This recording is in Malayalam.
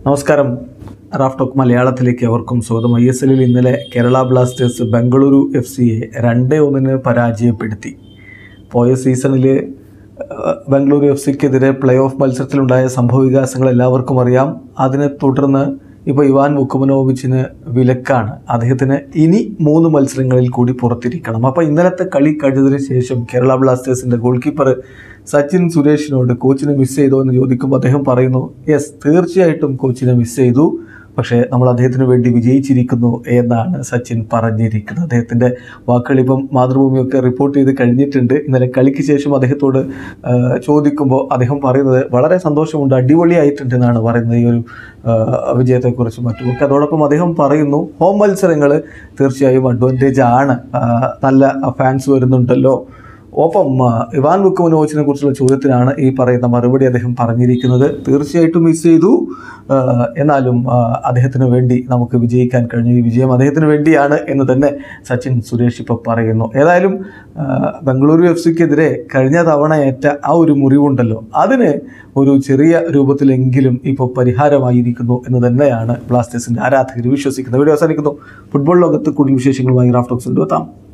നമസ്കാരം റാഫ് ടോക്ക് മലയാളത്തിലേക്ക് അവർക്കും സ്വാഗതം ഐ എസ് എല്ലിൽ ഇന്നലെ കേരള ബ്ലാസ്റ്റേഴ്സ് ബംഗളൂരു എഫ് സിയെ രണ്ടേ ഒന്നിന് പരാജയപ്പെടുത്തി പോയ സീസണിൽ ബംഗളൂരു എഫ് സിക്കെതിരെ പ്ലേ ഓഫ് മത്സരത്തിലുണ്ടായ സംഭവവികാസങ്ങൾ എല്ലാവർക്കും അറിയാം അതിനെ തുടർന്ന് ഇപ്പോൾ ഇവാൻ മുക്കുമനോവിച്ചിന് വിലക്കാണ് അദ്ദേഹത്തിന് ഇനി മൂന്ന് മത്സരങ്ങളിൽ കൂടി പുറത്തിരിക്കണം അപ്പോൾ ഇന്നലത്തെ കളി കഴിഞ്ഞതിന് ശേഷം കേരള ബ്ലാസ്റ്റേഴ്സിൻ്റെ ഗോൾ കീപ്പർ സച്ചിൻ സുരേഷിനോട് കോച്ചിനെ മിസ് ചെയ്തോ എന്ന് ചോദിക്കുമ്പോൾ അദ്ദേഹം പറയുന്നു യെസ് തീർച്ചയായിട്ടും കോച്ചിനെ മിസ് ചെയ്തു പക്ഷേ നമ്മൾ അദ്ദേഹത്തിന് വേണ്ടി വിജയിച്ചിരിക്കുന്നു എന്നാണ് സച്ചിൻ പറഞ്ഞിരിക്കുന്നത് അദ്ദേഹത്തിൻ്റെ വാക്കുകൾ ഇപ്പം മാതൃഭൂമിയൊക്കെ റിപ്പോർട്ട് ചെയ്ത് കഴിഞ്ഞിട്ടുണ്ട് ഇന്നലെ കളിക്ക് ശേഷം അദ്ദേഹത്തോട് ആ, ചോദിക്കുമ്പോൾ അദ്ദേഹം പറയുന്നത് വളരെ സന്തോഷമുണ്ട് അടിപൊളിയായിട്ടുണ്ട് എന്നാണ് പറയുന്നത് ഈ ഒരു ആ, വിജയത്തെക്കുറിച്ചും മറ്റുമൊക്കെ അതോടൊപ്പം അദ്ദേഹം പറയുന്നു ഹോം മത്സരങ്ങൾ തീർച്ചയായും അഡ്വാൻറ്റേജ് ആണ് ആ, നല്ല ഫാൻസ് വരുന്നുണ്ടല്ലോ ഒപ്പം ആ, ഇവാൻ വുക്കുമനോവിച്ചിനെ കുറിച്ചുള്ള ചോദ്യത്തിനാണ് ഈ പറയുന്ന മറുപടി അദ്ദേഹം പറഞ്ഞിരിക്കുന്നത് തീർച്ചയായിട്ടും മിസ് ചെയ്തു ആ, എന്നാലും ആ, അദ്ദേഹത്തിന് വേണ്ടി നമുക്ക് വിജയിക്കാൻ കഴിഞ്ഞു ഈ വിജയം അദ്ദേഹത്തിന് വേണ്ടിയാണ് എന്ന് തന്നെ സച്ചിൻ സുരേഷ് ഇപ്പോൾ പറയുന്നു ഏതായാലും ആ, ബംഗളൂരു എഫ് സിക്കെതിരെ കഴിഞ്ഞ തവണ ഏറ്റ ആ ഒരു മുറിവുണ്ടല്ലോ അതിന് ഒരു ചെറിയ രൂപത്തിലെങ്കിലും ഇപ്പോൾ പരിഹാരമായിരിക്കുന്നു എന്ന് തന്നെയാണ് ബ്ലാസ്റ്റേഴ്സിൻ്റെ ആരാധകർ വിശ്വസിക്കുന്നത് വീഡിയോ അവസാനിക്കുന്നു ഫുട്ബോൾ ലോകത്ത് കൂടുതൽ വിശേഷങ്ങളുമായി റാഫ്റ്റോക്സ് കൊണ്ടുവെത്താം